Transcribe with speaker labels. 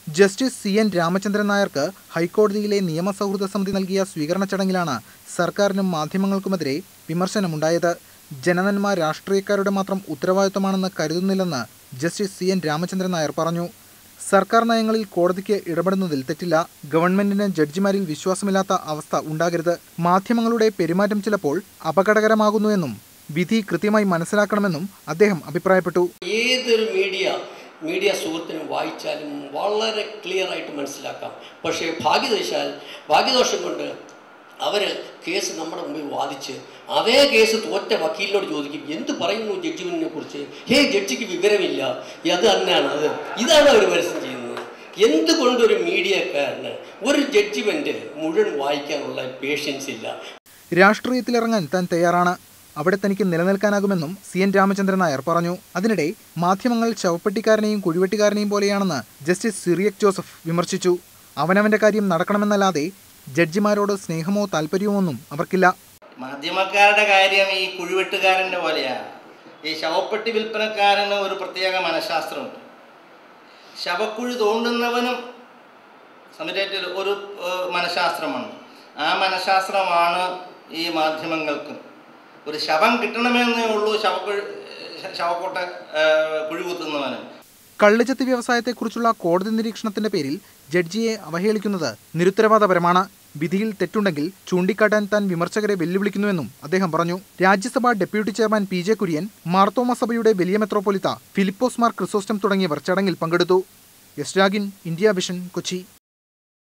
Speaker 1: justice C N Ramachandran നായർക്ക് ഹൈക്കോടതിയിലെ നിയമസൗഹൃദ സമിതി നൽകിയ സ്വീകരണ ചടങ്ങിലാണ് സർക്കാരിനും മാധ്യമങ്ങൾക്കുമെതിരെ വിമർശനമുണ്ടായത് ജനനന്മ രാഷ്ട്രീയക്കാരുടെ മാത്രം ഉത്തരവാദിത്തമാണെന്ന് കരുതുന്നില്ലെന്ന് justice C N Ramachandran Nair പറഞ്ഞു സർക്കാർ നയങ്ങളിൽ കോടതിക്ക് ഇടപെടുന്നതിൽ തെറ്റില്ല ഗവൺമെന്റിന് ജഡ്ജിമാരിൽ വിശ്വാസമില്ലാത്ത അവസ്ഥ ഉണ്ടാകരുത് മാധ്യമങ്ങളുടെ പെരുമാറ്റം ചിലപ്പോൾ അപകടകരമാകുന്നുവെന്നും വിധി കൃത്യമായി മനസ്സിലാക്കണമെന്നും അദ്ദേഹം അഭിപ്രായപ്പെട്ടു
Speaker 2: ഏതൊരു മീഡിയ മീഡിയ സുഹൃത്തിനും വായിച്ചാലും വളരെ ക്ലിയർ ആയിട്ട് മനസ്സിലാക്കാം പക്ഷേ ഭാഗ്യദശാൽ ഭാഗ്യദോഷം കൊണ്ട് അവർ കേസ് നമ്മുടെ മുമ്പിൽ വാദിച്ച് അതേ കേസ് തോറ്റ വക്കീലിനോട് ചോദിക്കും എന്ത് പറയുന്നു ജഡ്ജിമെന്റിനെ കുറിച്ച് ഹേ ജഡ്ജിക്ക് വിവരമില്ല അത് തന്നെയാണ് അത് ഇതാണ് അവർ പരസ്യം ചെയ്യുന്നത് എന്തുകൊണ്ടൊരു മീഡിയക്കാരന് ഒരു ജഡ്ജിമെന്റ് മുഴുവൻ വായിക്കാനുള്ള പേഷ്യൻസ് ഇല്ല
Speaker 1: രാഷ്ട്രീയത്തിലിറങ്ങാൻ താൻ തയ്യാറാണ് അവിടെ തനിക്ക് നിലനിൽക്കാനാകുമെന്നും സി എൻ രാമചന്ദ്രൻ നായർ പറഞ്ഞു അതിനിടെ മാധ്യമങ്ങൾ ശവപ്പെട്ടിക്കാരനെയും കുഴിവെട്ടുകാരനെയും പോലെയാണെന്ന് ജസ്റ്റിസ് സിറിയക് ജോസഫ് വിമർശിച്ചു അവനവന്റെ കാര്യം നടക്കണമെന്നല്ലാതെ ജഡ്ജിമാരോട് സ്നേഹമോ താല്പര്യമോ ഒന്നും അവർക്കില്ല
Speaker 3: മാധ്യമക്കാരുടെ കാര്യം ഈ കുഴിവെട്ടുകാരൻ്റെ പോലെയാണ് ഈ ശവപ്പെട്ടി വിൽപ്പനക്കാരന് ഒരു പ്രത്യേക മനഃശാസ്ത്രമുണ്ട് ശവക്കുഴി തോണ്ടുന്നവനും സമരത്തിൽ ഒരു ഏഹ്, മനഃശാസ്ത്രമാണ് ആ മനഃശാസ്ത്രമാണ് ഈ മാധ്യമങ്ങൾക്കും ഒരു ശവം കിട്ടണമെന്നേ ഉള്ളൂ ശവക്കുഴി ശവക്കോട്ട ഏഹ്, കുഴി കുത്തുന്നവനും
Speaker 1: കള്ളുചെത്ത് വ്യവസായത്തെക്കുറിച്ചുള്ള കോടതി നിരീക്ഷണത്തിന്റെ പേരിൽ ജഡ്ജിയെ അവഹേളിക്കുന്നത് നിരുത്തരവാദപരമാണ് വിധിയിൽ തെറ്റുണ്ടെങ്കിൽ ചൂണ്ടിക്കാട്ടാൻ താൻ വിമർശകരെ വെല്ലുവിളിക്കുന്നുവെന്നും അദ്ദേഹം പറഞ്ഞു Rajya Sabha deputy chairman P J Kurian Marthoma സഭയുടെ വലിയ മെത്രോപൊലിത്ത ഫിലിപ്പോസ് മാർ ക്രിസോസ്റ്റം തുടങ്ങിയവർ ചടങ്ങിൽ പങ്കെടുത്തു S Ragin India Vision Kochi